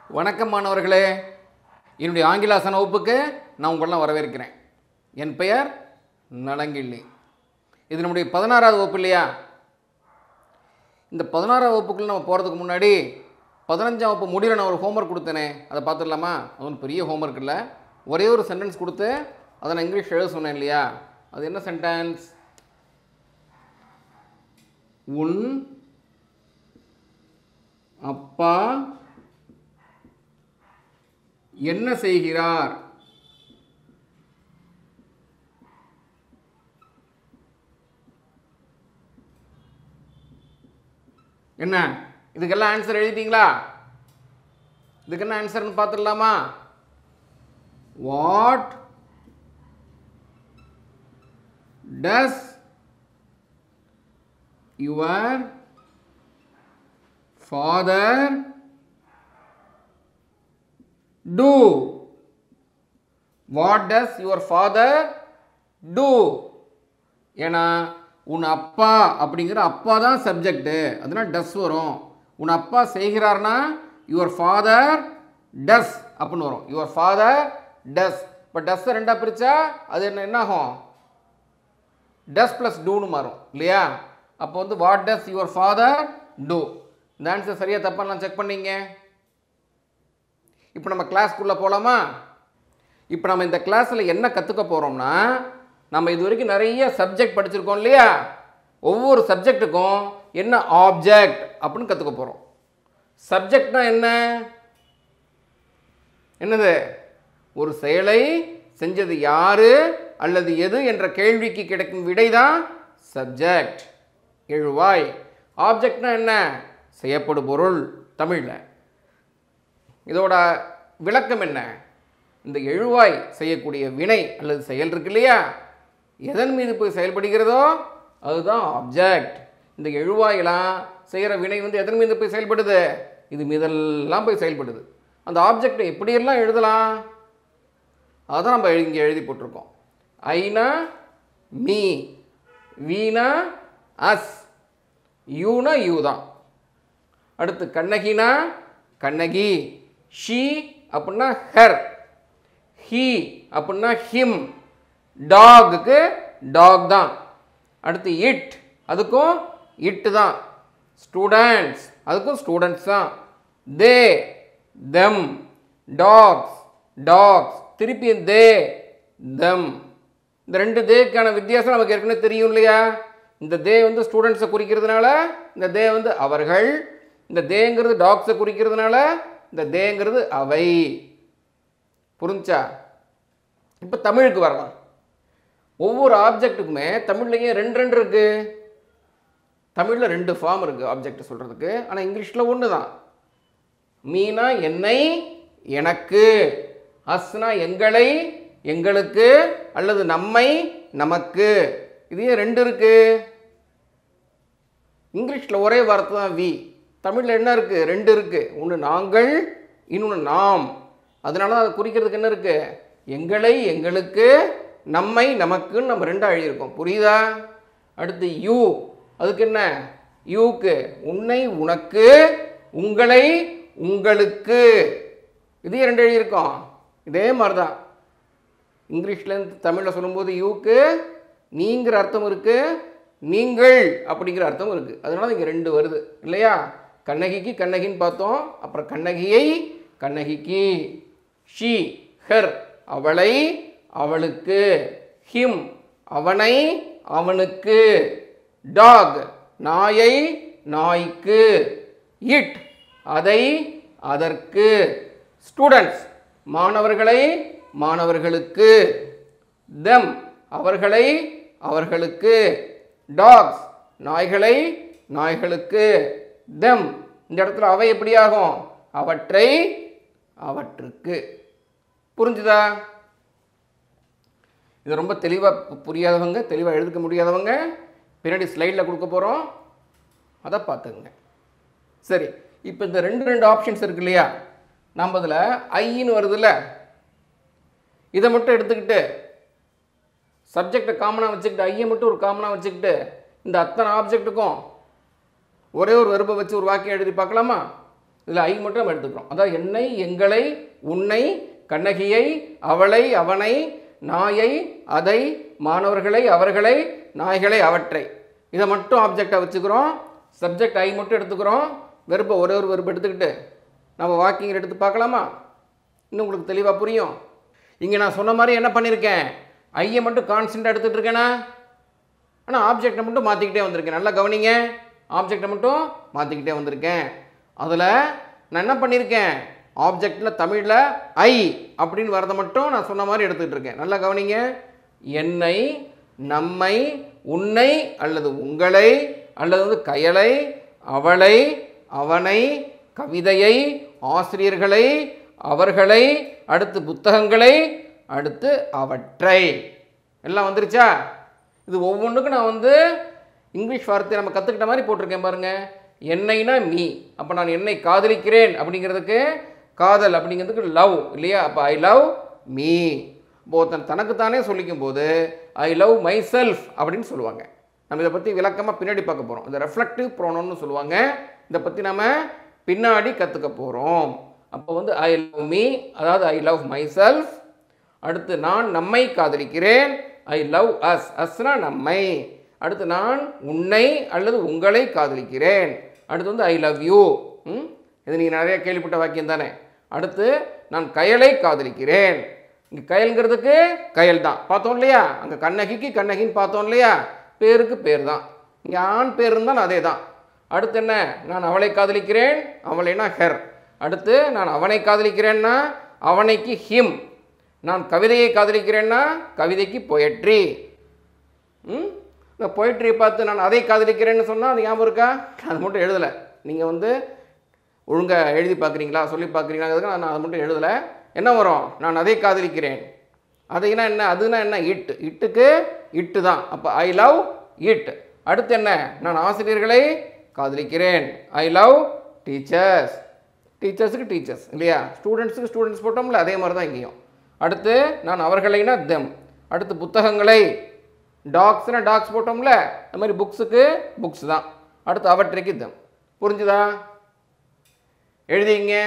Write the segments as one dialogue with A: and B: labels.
A: வணக்கம் மாணவர்களே என்னுடைய ஆங்கிலாசன வகுப்புக்கு நான் உங்களெல்லாம் வரவேற்கிறேன் என் பெயர் நலங்கிள்ளி இது நம்முடைய பதினாறாவது வகுப்பு இல்லையா இந்த பதினாறாவது வகுப்புக்குள்ள நம்ம போகிறதுக்கு முன்னாடி பதினஞ்சாம் வகுப்பு முடிவில் நான் ஒரு ஹோம்ஒர்க் கொடுத்தேனே அதை பார்த்துடலாமா அது ஒன்றும் பெரிய ஹோம்ஒர்க் இல்லை ஒரே ஒரு சென்டென்ஸ் கொடுத்து அதை நான் இங்கிலீஷ் எழுத சொன்னேன் இல்லையா அது என்ன சென்டென்ஸ் உன் அப்பா என்ன செய்கிறார் என்ன இதுக்கெல்லாம் ஆன்சர் எழுதிட்டீங்களா இதுக்கு என்ன ஆன்சர்னு பார்த்துடலாமா what does your father do what does your father do ஏன்னா உன் அப்பா அப்படிங்கிற அப்பா தான் சப்ஜெக்ட்டு அதனால் டஸ் வரும் உன் அப்பா செய்கிறார்னா யுவர் ஃபாதர் டஸ் அப்படின்னு வரும் யுவர் ஃபாதர் டஸ் இப்போ டஸ்ஸை ரெண்டாக பிரித்தா அது என்ன என்ன ஆகும் டஸ் ப்ளஸ் டூன்னு மாறும் இல்லையா அப்போ வந்து what does your father do இந்த ஆன்சர் சரியாக தப்பான்னு செக் பண்ணீங்க இப்போ நம்ம கிளாஸ்க்குள்ளே போகலாமா இப்போ நம்ம இந்த கிளாஸில் என்ன கற்றுக்க போகிறோம்னா நம்ம இது வரைக்கும் நிறைய சப்ஜெக்ட் படிச்சிருக்கோம் இல்லையா ஒவ்வொரு சப்ஜெக்ட்டுக்கும் என்ன ஆப்ஜெக்ட் அப்படின்னு கற்றுக்க போகிறோம் சப்ஜெக்ட்னா என்ன என்னது ஒரு செயலை செஞ்சது யாரு அல்லது எது என்ற கேள்விக்கு கிடைக்கும் விடை தான் சப்ஜெக்ட் எழுவாய் ஆப்ஜெக்ட்னா என்ன செய்யப்படும் பொருள் தமிழில் இதோட விளக்கம் என்ன இந்த எழுவாய் செய்யக்கூடிய வினை அல்லது செயல் இருக்கு இல்லையா எதன் மீது போய் செயல்படுகிறதோ அதுதான் ஆப்ஜெக்ட் இந்த எழுவாயெல்லாம் செய்கிற வினை வந்து எதன் மீது போய் செயல்படுது இது மீதெல்லாம் போய் செயல்படுது அந்த ஆப்ஜெக்டை எப்படியெல்லாம் எழுதலாம் அதான் நம்ம இங்கே எழுதி போட்டிருக்கோம் ஐனா மீ வீணா அஸ் யூனா யூ தான் அடுத்து கண்ணகினா கண்ணகி ஷீ அப்படின்னா ஹர் ஹீ அப்படின்னா ஹிம் டாகுக்கு டாக் தான் அடுத்து இட் அதுக்கும் இட்டு தான் ஸ்டூடெண்ட்ஸ் அதுக்கும் ஸ்டூடெண்ட்ஸ் தான் தே தெம் டாக்ஸ் டாக்ஸ் திருப்பி தே தெம் இந்த ரெண்டு தேக்கான வித்தியாசம் நமக்கு ஏற்கனவே தெரியும் இல்லையா இந்த தே வந்து ஸ்டூடெண்ட்ஸை குறிக்கிறதுனால இந்த தே வந்து அவர்கள் இந்த தேங்கிறது டாக்ஸை குறிக்கிறதுனால இந்த தேங்கிறது அவை புரிஞ்சா இப்போ தமிழுக்கு வரலாம் ஒவ்வொரு ஆப்ஜெக்ட்டுக்குமே தமிழ்லையே ரெண்டு ரெண்டு இருக்கு தமிழில் ரெண்டு ஃபார்ம் இருக்குது ஆப்ஜெக்ட் சொல்கிறதுக்கு ஆனால் இங்கிலீஷில் ஒன்று தான் மீனா என்னை எனக்கு அஸ்னா எங்களை எங்களுக்கு அல்லது நம்மை நமக்கு இது ரெண்டு இருக்கு இங்கிலீஷில் ஒரே வார்த்தை தான் வி தமிழில் என்ன இருக்குது ரெண்டு இருக்குது ஒன்று நாங்கள் இன்னொன்று நாம் அதனால தான் அதை குறிக்கிறதுக்கு என்ன இருக்குது எங்களை எங்களுக்கு நம்மை நமக்குன்னு நம்ம ரெண்டாக எழுதியிருக்கோம் புரியுதா அடுத்து யூ அதுக்கு என்ன யூக்கு உன்னை உனக்கு உங்களை உங்களுக்கு இதையும் ரெண்டு எழுதியிருக்கோம் இதே மாதிரி தான் இங்கிலீஷ்லேருந்து தமிழில் சொல்லும்போது யூக்கு நீங்கிற அர்த்தம் இருக்குது நீங்கள் அப்படிங்கிற அர்த்தம் இருக்குது அதனால இங்கே ரெண்டு வருது இல்லையா கண்ணகிக்கு கண்ணகின்னு பார்த்தோம் அப்புறம் கண்ணகியை கண்ணகிக்கு ஷி ஹர் அவளை அவளுக்கு ஹிம் அவனை அவனுக்கு டாக் நாயை நாய்க்கு இட் அதை அதற்கு ஸ்டூடெண்ட்ஸ் மாணவர்களை மாணவர்களுக்கு தெம் அவர்களை அவர்களுக்கு டாக்ஸ் நாய்களை நாய்களுக்கு தெம் இந்த இடத்துல அவை எப்படி ஆகும் அவற்றை அவற்றுக்கு புரிஞ்சுதா இது ரொம்ப தெளிவாக புரியாதவங்க தெளிவாக எழுதுக்க முடியாதவங்க பின்னாடி ஸ்லைடில் கொடுக்க போகிறோம் அதை பார்த்துக்குங்க சரி இப்போ இந்த ரெண்டு ரெண்டு ஆப்ஷன்ஸ் இருக்கு இல்லையா நம்ம இதில் ஐன்னு வருதுல்ல இதை மட்டும் எடுத்துக்கிட்டு சப்ஜெக்டை காமனாக வச்சுக்கிட்டு ஐயை மட்டும் ஒரு காமனாக வச்சுக்கிட்டு இந்த அத்தனை ஆப்ஜெக்ட்டுக்கும் ஒரே ஒரு வெறுப்பை வச்சு ஒரு வாக்கியம் எழுதி பார்க்கலாமா இதில் ஐ மட்டும் நம்ம எடுத்துக்கிறோம் அதாவது என்னை எங்களை உன்னை கண்ணகியை அவளை அவனை நாயை அதை மாணவர்களை அவர்களை நாய்களை அவற்றை இதை மட்டும் ஆப்ஜெக்டாக வச்சுக்கிறோம் சப்ஜெக்ட் ஐ மட்டும் எடுத்துக்கிறோம் வெறுப்பை ஒரே ஒரு வெறுப்பு எடுத்துக்கிட்டு நம்ம வாக்கிங் எடுத்து பார்க்கலாமா இன்னும் உங்களுக்கு தெளிவாக புரியும் இங்கே நான் சொன்ன மாதிரி என்ன பண்ணியிருக்கேன் ஐயை மட்டும் கான்ஸ்டண்ட்டாக எடுத்துகிட்டு இருக்கேனா ஆனால் ஆப்ஜெக்டை மட்டும் மாற்றிக்கிட்டே வந்திருக்கேன் நல்லா கவனிங்க ஆப்ஜெக்டை மட்டும் மாற்றிக்கிட்டே வந்திருக்கேன் அதில் நான் என்ன பண்ணியிருக்கேன் ஆப்ஜெக்டில் தமிழில் ஐ அப்படின்னு வரதை மட்டும் நான் சொன்ன மாதிரி எடுத்துக்கிட்டு இருக்கேன் நல்லா கவனிங்க என்னை நம்மை உன்னை அல்லது உங்களை அல்லது வந்து கயலை அவளை அவனை கவிதையை ஆசிரியர்களை அவர்களை அடுத்து புத்தகங்களை அடுத்து அவற்றை எல்லாம் வந்துருச்சா இது ஒவ்வொன்றுக்கும் நான் வந்து இங்கிலீஷ் வார்த்தை நம்ம கற்றுக்கிட்ட மாதிரி போட்டிருக்கேன் பாருங்க என்னைனா மீ அப்போ நான் என்னை காதலிக்கிறேன் அப்படிங்கிறதுக்கு காதல் அப்படிங்கிறதுக்கு லவ் இல்லையா அப்போ ஐ லவ் மீ ஒருத்தன் தனக்குத்தானே சொல்லிக்கும் போது ஐ லவ் மை செல்ஃப் அப்படின்னு சொல்லுவாங்க நம்ம இதை பற்றி விளக்கமாக பின்னாடி பார்க்க போகிறோம் இந்த ரெஃப்ளெக்டிவ் ப்ரோனோன்னு சொல்லுவாங்க இதை பற்றி நம்ம பின்னாடி கற்றுக்க போகிறோம் அப்போ வந்து ஐ லவ் மீ அதாவது ஐ லவ் மை செல்ஃப் அடுத்து நான் நம்மை காதலிக்கிறேன் ஐ லவ் அஸ் அஸ்னா நம்மை அடுத்து நான் உன்னை அல்லது உங்களை காதலிக்கிறேன் அடுத்து வந்து ஐ லவ் யூ இது நீங்கள் நிறைய கேள்விப்பட்ட வாக்கியம் தானே அடுத்து நான் கயலை காதலிக்கிறேன் இங்கே கயல்ங்கிறதுக்கு கயல் தான் பார்த்தோம் இல்லையா அங்கே கண்ணகிக்கு கண்ணகின்னு பார்த்தோம் இல்லையா பேருக்கு பேர் தான் இங்கே ஆண் பேர் இருந்தால் அதே தான் அடுத்து என்ன நான் அவளை காதலிக்கிறேன் அவளைனா ஹெர் அடுத்து நான் அவனை காதலிக்கிறேன்னா அவனைக்கு ஹிம் நான் கவிதையை காதலிக்கிறேன்னா கவிதைக்கு பொயட்ரி ம் இந்த பொயட்ரியை பார்த்து நான் அதை காதலிக்கிறேன்னு சொன்னால் அது ஞாபகம் இருக்கா அது மட்டும் எழுதலை நீங்கள் வந்து ஒழுங்காக எழுதி பார்க்குறீங்களா சொல்லி பார்க்குறீங்களா நான் அதை மட்டும் எழுதலை என்ன வரும் நான் அதை காதலிக்கிறேன் அதைனா என்ன அதுனா என்ன இட்டு இட்டுக்கு இட்டு தான் அப்போ ஐ லவ் இட் அடுத்து என்ன நான் ஆசிரியர்களை காதலிக்கிறேன் ஐ லவ் டீச்சர்ஸ் டீச்சர்ஸுக்கு டீச்சர்ஸ் இல்லையா ஸ்டூடெண்ட்ஸுக்கு ஸ்டூடெண்ட்ஸ் போட்டோம்ல அதே மாதிரி தான் இங்கேயும் அடுத்து நான் அவர்களைனா தெம் அடுத்து புத்தகங்களை டாக்ஸ்னா டாக்ஸ் போட்டோம்ல அந்த மாதிரி புக்ஸுக்கு புக்ஸ் தான் அடுத்து அவற்றைக்கு தெம் புரிஞ்சுதா எழுதிங்க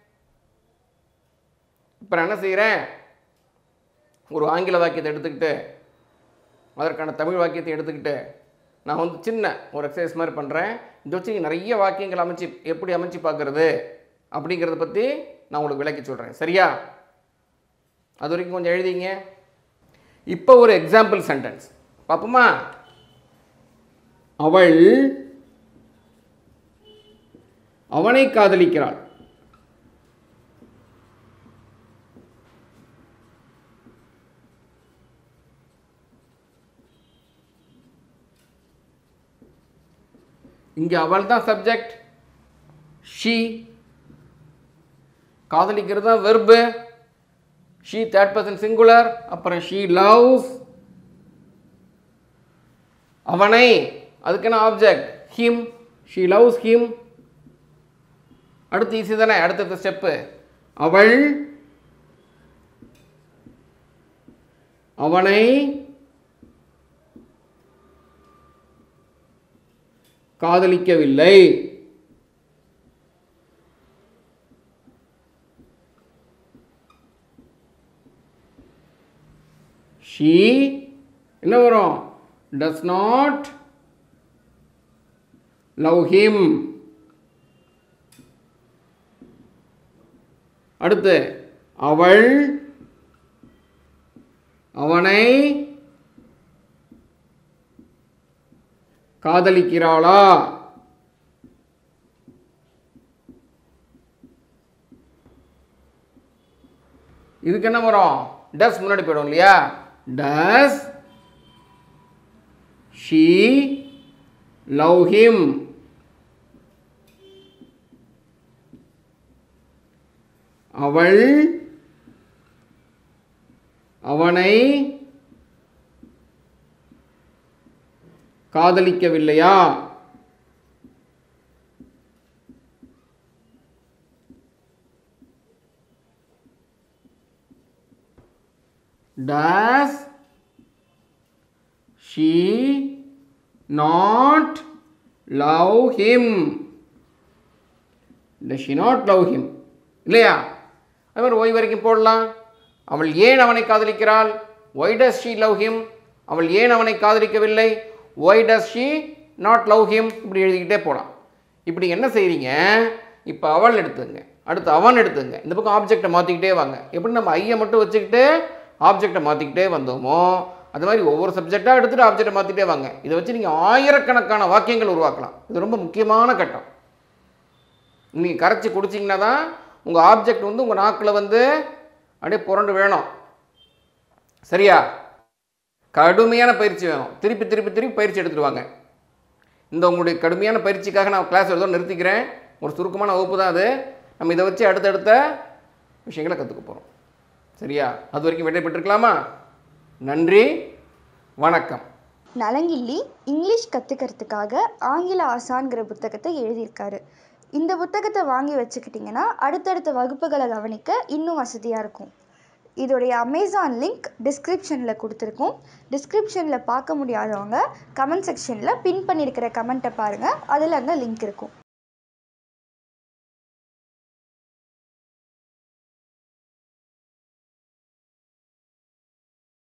A: இப்போ நான் என்ன செய்கிறேன் ஒரு ஆங்கில வாக்கியத்தை எடுத்துக்கிட்டு அதற்கான தமிழ் வாக்கியத்தை எடுத்துக்கிட்டு நான் வந்து சின்ன ஒரு எக்ஸசைஸ் மாதிரி பண்ணுறேன் இதை வச்சு நிறைய வாக்கியங்கள் அமைச்சு எப்படி அமைச்சு பார்க்குறது அப்படிங்கிறத பற்றி நான் உங்களுக்கு விளக்கி சொல்கிறேன் சரியா அது வரைக்கும் கொஞ்சம் எழுதிங்க இப்போ ஒரு எக்ஸாம்பிள் சென்டென்ஸ் பார்ப்போமா அவள் அவனை காதலிக்கிறாள் இங்கே அவள் தான் சப்ஜெக்ட் ஷீ காதலிக்கிறது தான் verb she third person singular அப்புறம் ஷீ லவ்ஸ் அவனை அதுக்கான object him she loves him அடுத்து ஈஸி தானே அடுத்த ஸ்டெப்பு அவள் அவனை காதலிக்கவில்லை ஷீ என்ன வரும் டஸ் நாட் லவ் ஹிம் அடுத்து அவள் அவனை காதலிக்கிறாளா இதுக்கு என்ன வரும் டஸ் முன்னாடி போயிடும் இல்லையா டஸ் ஷீ லவ் ஹிம் அவள் அவனை காதலிக்கவில்லையா does she not love him does she not love him இல்லையா அது மாதிரி ஒய் வரைக்கும் போடலாம் அவள் ஏன் அவனை காதலிக்கிறாள் why does she love him அவள் ஏன் அவனை காதலிக்கவில்லை why does she not love him இப்படி எழுதிக்கிட்டே போகலாம் இப்படி என்ன செய்கிறீங்க இப்போ அவள் எடுத்துங்க அடுத்து அவன் எடுத்துங்க இந்த பக்கம் ஆப்ஜெக்டை மாற்றிக்கிட்டே வாங்க எப்படி நம்ம ஐயை மட்டும் வச்சுக்கிட்டு ஆப்ஜெக்டை மாற்றிக்கிட்டே வந்தோமோ அது மாதிரி ஒவ்வொரு சப்ஜெக்டாக எடுத்துகிட்டு ஆப்ஜெக்டை மாற்றிட்டே வாங்க இதை வச்சு நீங்கள் ஆயிரக்கணக்கான வாக்கியங்கள் உருவாக்கலாம் இது ரொம்ப முக்கியமான கட்டம் நீங்கள் கரைச்சி குடிச்சிங்கன்னா தான் உங்கள் ஆப்ஜெக்ட் வந்து உங்கள் நாக்கில் வந்து அப்படியே புரண்டு வேணும் சரியா கடுமையான பயிற்சி வேணும் திருப்பி திருப்பி திருப்பி பயிற்சி எடுத்துட்டு வாங்க இந்த உங்களுடைய கடுமையான பயிற்சிக்காக நான் கிளாஸ் எழுத நிறுத்திக்கிறேன் ஒரு சுருக்கமான வகுப்பு தான் அது நம்ம இதை வச்சு அடுத்தடுத்த விஷயங்களை கற்றுக்க போகிறோம் சரியா அது வரைக்கும் விடை பெற்றுக்கலாமா நன்றி வணக்கம்
B: நலங்கிள்ளி இங்கிலீஷ் கற்றுக்கிறதுக்காக ஆங்கில ஆசான்கிற புத்தகத்தை எழுதியிருக்காரு இந்த புத்தகத்தை வாங்கி வச்சுக்கிட்டிங்கன்னா அடுத்தடுத்த வகுப்புகளை கவனிக்க இன்னும் வசதியாக இருக்கும் இதோடைய அமேசான் லிங்க் டிஸ்கிரிப்ஷனில் கொடுத்துருக்கோம் டிஸ்கிரிப்ஷனில் பார்க்க முடியாதவங்க கமெண்ட் செக்ஷனில் பின் பண்ணியிருக்கிற கமெண்ட்டை பாருங்கள் அதில் அங்கே லிங்க் இருக்கும்